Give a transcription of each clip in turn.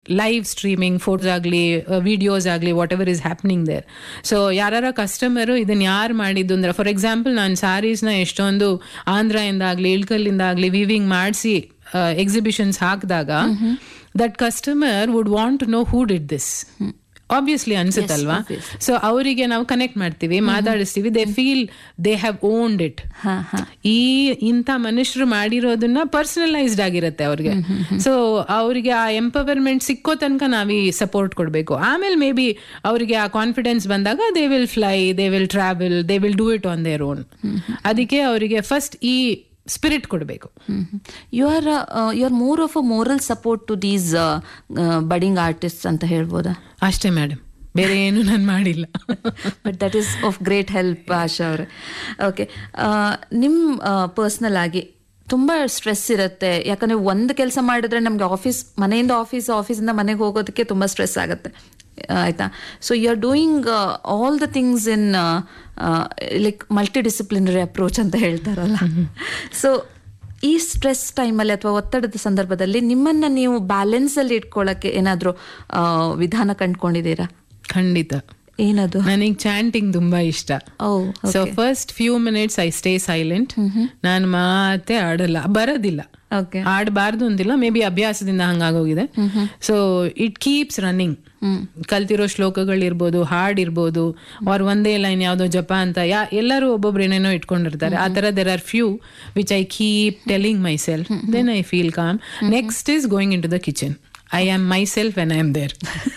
live streaming photos ಆಗಲಿ videos ಆಗಲಿ whatever is happening there so ಯಾರ customer ಇದನ್ನ ಯಾರು ಮಾಡಿದ್ದು ಅಂದ್ರೆ ಫಾರ್ ಎಕ್ಸಾಂಪಲ್ ನಾನು ಸ್ಯಾರೀಸ್ನ ಎಷ್ಟೊಂದು ಆಂಧ್ರದಿಂದ ಆಗಲಿ ಇಳ್ಕಲ್ಲಿಂದ ಆಗಲಿ ವಿವಿಂಗ್ ಮಾಡಿಸಿ ಎಕ್ಸಿಬಿಷನ್ಸ್ ಹಾಕಿದಾಗ that customer would want to know who did this obviously ಅನ್ಸುತ್ತಲ್ವಾ ಸೊ ಅವರಿಗೆ ನಾವು ಕನೆಕ್ಟ್ ಮಾಡ್ತೀವಿ ಮಾತಾಡಿಸ್ತೀವಿ they feel they have owned it ಈ ಇಂಥ ಮನುಷ್ಯರು ಮಾಡಿರೋದನ್ನ ಪರ್ಸನಲೈಸ್ಡ್ ಆಗಿರುತ್ತೆ ಅವ್ರಿಗೆ ಸೊ ಅವರಿಗೆ ಆ ಎಂಪವರ್ಮೆಂಟ್ ಸಿಕ್ಕೋ ತನಕ ನಾವು ಈ ಸಪೋರ್ಟ್ ಕೊಡಬೇಕು ಆಮೇಲೆ ಮೇ ಬಿ ಅವರಿಗೆ ಆ ಕಾನ್ಫಿಡೆನ್ಸ್ ಬಂದಾಗ they will fly they will travel they will do it on their own ಅದಕ್ಕೆ ಅವರಿಗೆ ಫಸ್ಟ್ ಈ ಸ್ಪಿರಿಟ್ ಕೊಡಬೇಕು you are you are more of a moral support to these budding artist ಅಂತ ಹೇಳ್ಬೋದಾ ಅಷ್ಟೇ ಮೇಡಮ್ ಬೇರೆ ಏನು ನಾನು ಮಾಡಿಲ್ಲ but that is of great help Asha ಅವರೇ ಓಕೆ ನಿಮ್ಮ ಪರ್ಸ್ನಲ್ ಆಗಿ ತುಂಬ ಸ್ಟ್ರೆಸ್ ಇರುತ್ತೆ ಯಾಕಂದ್ರೆ ಒಂದು ಕೆಲಸ ಮಾಡಿದ್ರೆ ನಮಗೆ ಆಫೀಸ್ ಮನೆಯಿಂದ ಆಫೀಸ್ ಆಫೀಸಿಂದ ಮನೆಗೆ ಹೋಗೋದಕ್ಕೆ ತುಂಬ ಸ್ಟ್ರೆಸ್ ಆಗುತ್ತೆ ಆಯ್ತಾ so you are doing all the things in like multidisciplinary approach ಅಂತ ಹೇಳ್ತಾರಲ್ಲ ಸೊ ಈ ಸ್ಟ್ರೆಸ್ ಟೈಮಲ್ಲಿ ಅಥವಾ ಒತ್ತಡದ ಸಂದರ್ಭದಲ್ಲಿ ನಿಮ್ಮನ್ನ ನೀವು ಬ್ಯಾಲೆನ್ಸ್ ಅಲ್ಲಿ ಇಟ್ಕೊಳ್ಳೋಕೆ ಏನಾದರೂ ವಿಧಾನ ಕಂಡ್ಕೊಂಡಿದ್ದೀರಾ ಖಂಡಿತ ಏನದು ನನಗೆ ಚಾಂಟಿಂಗ್ ತುಂಬಾ ಇಷ್ಟ oh so first few minutes I stay silent ನಾನು ಮಾತೆ ಆಡಲ್ಲ ಬರೋದಿಲ್ಲ ಓಕೆ ಆಡಬಾರ್ದು ಅಂತಿಲ್ಲ ಮೇ ಬಿ ಅಭ್ಯಾಸದಿಂದ ಹಂಗಾಗೋಗಿದೆ ಸೊ ಇಟ್ ಕೀಪ್ಸ್ ರನ್ನಿಂಗ್ ಕಲ್ತಿರೋ ಶ್ಲೋಕಗಳಿರ್ಬೋದು ಹಾಡ್ ಇರ್ಬೋದು ಅವ್ರ ಒಂದೇ ಲೈನ್ ಯಾವ್ದೋ ಜಪ ಅಂತ ಯಾ ಎಲ್ಲರೂ ಒಬ್ಬೊಬ್ರು ಏನೇನೋ ಇಟ್ಕೊಂಡಿರ್ತಾರೆ ಆ ತರ there are few which I keep telling myself then I feel calm next is going in to the kitchen I am myself and I am there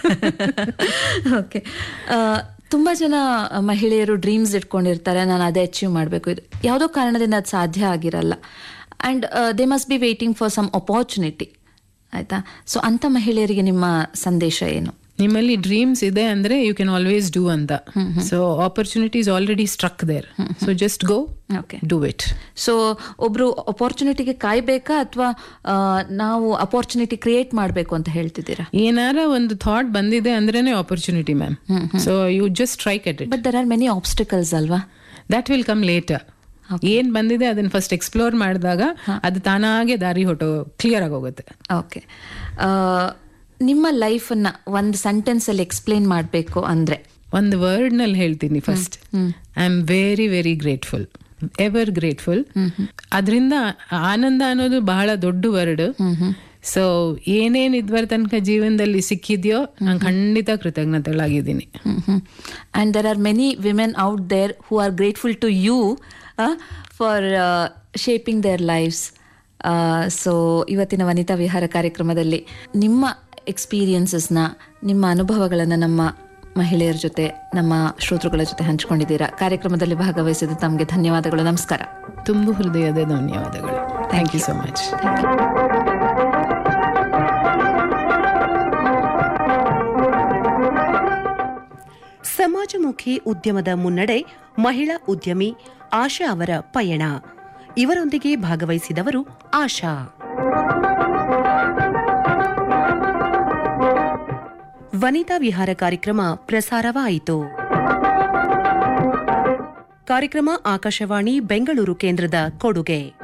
okay ತುಂಬ ಜನ ಮಹಿಳೆಯರು ಡ್ರೀಮ್ಸ್ ಇಟ್ಕೊಂಡಿರ್ತಾರೆ ನಾನು ಅದೇ ಅಚೀವ್ ಮಾಡಬೇಕು ಇದು ಯಾವುದೋ ಕಾರಣದಿಂದ ಅದು ಸಾಧ್ಯ ಆಗಿರಲ್ಲ and they must be waiting for some opportunity ಆಯ್ತಾ ಸೊ ಅಂಥ ಮಹಿಳೆಯರಿಗೆ ನಿಮ್ಮ ಸಂದೇಶ ಏನು ನಿಮ್ಮಲ್ಲಿ ಡ್ರೀಮ್ಸ್ ಇದೆ ಅಂದ್ರೆ ಯು ಕ್ಯಾನ್ ಆಲ್ವೇಸ್ ಡೂ ಅಂತ so opportunities already struck there so just go okay do it so ಒಬ್ರು ಅಪಾರ್ಚುನಿಟಿಗೆ ಕಾಯ್ಬೇಕಾ ಅಥವಾ ನಾವು ಅಪಾರ್ಚುನಿಟಿ ಕ್ರಿಯೇಟ್ ಮಾಡಬೇಕು ಅಂತ ಹೇಳ್ತಿದ್ದೀರಾ ಏನಾರ ಒಂದು ಥಾಟ್ ಬಂದಿದೆ ಅಂದ್ರೇನೆ opportunity ma'am so you just try at it but there are many obstacles ಅಲ್ವಾ ದಟ್ ವಿಲ್ ಕಮ್ ಲೇಟರ್ ಏನ್ ಬಂದಿದೆ ಅದನ್ನ ಫಸ್ಟ್ ಎಕ್ಸ್ಪ್ಲೋರ್ ಮಾಡಿದಾಗ ಅದು ತಾನಾಗೆ ದಾರಿ ಹೊಟ್ಟು ಕ್ಲಿಯರ್ ಆಗೋಗುತ್ತೆ ಓಕೆ ನಿಮ್ಮ ಲೈಫನ್ನ ಒಂದು ಸೆಂಟೆನ್ಸ್ ಅಲ್ಲಿ ಎಕ್ಸ್ಪ್ಲೇನ್ ಮಾಡಬೇಕು ಅಂದ್ರೆ ಒಂದು ವರ್ಡ್ ನಲ್ಲಿ ಹೇಳ್ತೀನಿ first I am very very grateful ever grateful ಅದರಿಂದ ಆನಂದ ಅನ್ನೋದು ಬಹಳ ದೊಡ್ಡ ವರ್ಡ್ ಸೊ ಏನೇನ್ ಇದ್ವರ ತನಕ ಜೀವನದಲ್ಲಿ ಸಿಕ್ಕಿದ್ಯೋ ನಾನು ಖಂಡಿತ ಕೃತಜ್ಞತೆಗಳಾಗಿದ್ದೀನಿ and there are many women out there who are grateful to you for shaping their lives so ಇವತ್ತಿನ ವನಿತಾ ವಿಹಾರ ಕಾರ್ಯಕ್ರಮದಲ್ಲಿ ನಿಮ್ಮ ಎಕ್ಸ್ಪೀರಿಯನ್ಸಸ್ನ ನಿಮ್ಮ ಅನುಭವಗಳನ್ನು ನಮ್ಮ ಮಹಿಳೆಯರ ಜೊತೆ ನಮ್ಮ ಶ್ರೋತೃಗಳ ಜೊತೆ ಹಂಚಿಕೊಂಡಿದ್ದೀರಾ ಕಾರ್ಯಕ್ರಮದಲ್ಲಿ ಭಾಗವಹಿಸಿದ ತಮಗೆ ಧನ್ಯವಾದಗಳು ನಮಸ್ಕಾರ ತುಂಬ ಹೃದಯದ ಧನ್ಯವಾದಗಳು ಥ್ಯಾಂಕ್ ಯು ಸೊ ಮಚ್ ಸಮಾಜಮುಖಿ ಉದ್ಯಮದ ಮುನ್ನಡೆ ಮಹಿಳಾ ಉದ್ಯಮಿ ಆಶಾ ಅವರ ಪಯಣ ಇವರೊಂದಿಗೆ ಭಾಗವಹಿಸಿದವರು ಆಶಾ ವನಿತಾ ವಿಹಾರ ಕಾರ್ಯಕ್ರಮ ಪ್ರಸಾರವಾಯಿತು ಕಾರ್ಯಕ್ರಮ ಆಕಾಶವಾಣಿ ಬೆಂಗಳೂರು ಕೇಂದ್ರದ ಕೊಡುಗೆ